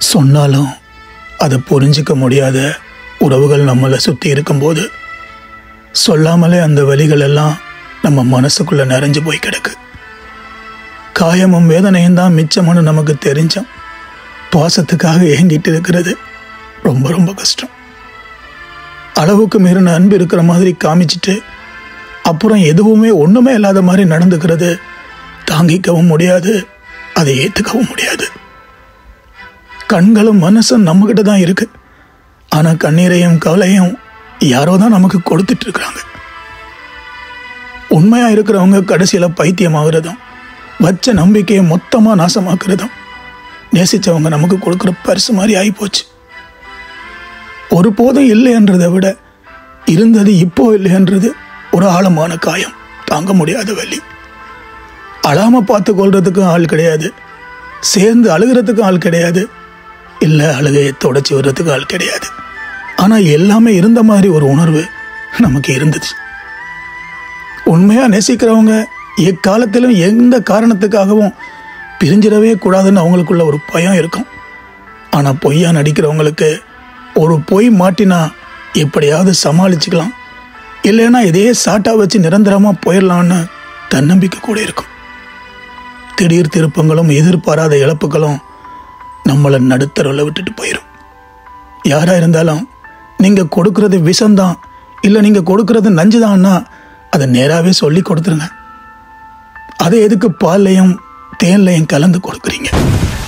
சொன்னாலும் அதை புரிஞ்சிக்க முடியாத உறவுகள் நம்மளை சுற்றி இருக்கும்போது சொல்லாமலே அந்த வலிகள் எல்லாம் நம்ம மனசுக்குள்ள நிறைஞ்சு போய் கிடக்கு காயமும் வேதனையும் தான் மிச்சம்னு நமக்கு தெரிஞ்சோம் பாசத்துக்காக ஏங்கிட்டு இருக்கிறது ரொம்ப ரொம்ப கஷ்டம் அளவுக்கு மீறின அன்பு இருக்கிற மாதிரி காமிச்சிட்டு அப்புறம் எதுவுமே ஒன்றுமே இல்லாத மாதிரி நடந்துக்கிறது தாங்கிக்கவும் முடியாது அதை ஏற்றுக்கவும் முடியாது கண்களும் மனசும் நம்மக்கிட்ட தான் இருக்கு ஆனால் கண்ணீரையும் கவலையும் யாரோ தான் நமக்கு கொடுத்துட்டு இருக்கிறாங்க உண்மையா இருக்கிறவங்க கடைசியில பைத்தியமாகிறதும் வச்ச நம்பிக்கையை மொத்தமா நாசமாக்குறதும் நேசிச்சவங்க நமக்கு கொடுக்குற பரிசு மாதிரி ஆயிப்போச்சு ஒருபோதும் இல்லைன்றதை விட இருந்தது இப்போ இல்லைன்றது ஒரு ஆழமான காயம் தாங்க முடியாத வலி அழாம பார்த்து கொள்றதுக்கும் ஆள் கிடையாது சேர்ந்து அழுகிறதுக்கும் ஆள் கிடையாது இல்லை அழுகையை தொடச்சி விடுறதுக்கு ஆள் கிடையாது ஆனால் எல்லாமே இருந்த மாதிரி ஒரு உணர்வு நமக்கு இருந்தது உண்மையாக நேசிக்கிறவங்க எக்காலத்திலும் எந்த காரணத்துக்காகவும் பிரிஞ்சிடவே கூடாதுன்னு அவங்களுக்குள்ள ஒரு பயம் இருக்கும் ஆனால் பொய்யா நடிக்கிறவங்களுக்கு ஒரு பொய் மாட்டினா எப்படியாவது சமாளிச்சுக்கலாம் இல்லைன்னா இதையே சாட்டாக வச்சு நிரந்தரமாக போயிடலான்னு தன்னம்பிக்கை கூட இருக்கும் திடீர் திருப்பங்களும் எதிர்பாராத இழப்புகளும் நம்மளை நடுத்தரவில் விட்டுட்டு போயிடும் யாராக இருந்தாலும் நீங்கள் கொடுக்கறது விஷம்தான் இல்லை நீங்கள் கொடுக்கறது நஞ்சுதான்னா அதை நேராகவே சொல்லி கொடுத்துருங்க அதை எதுக்கு பால்லையும் தேன்லையும் கலந்து கொடுக்குறீங்க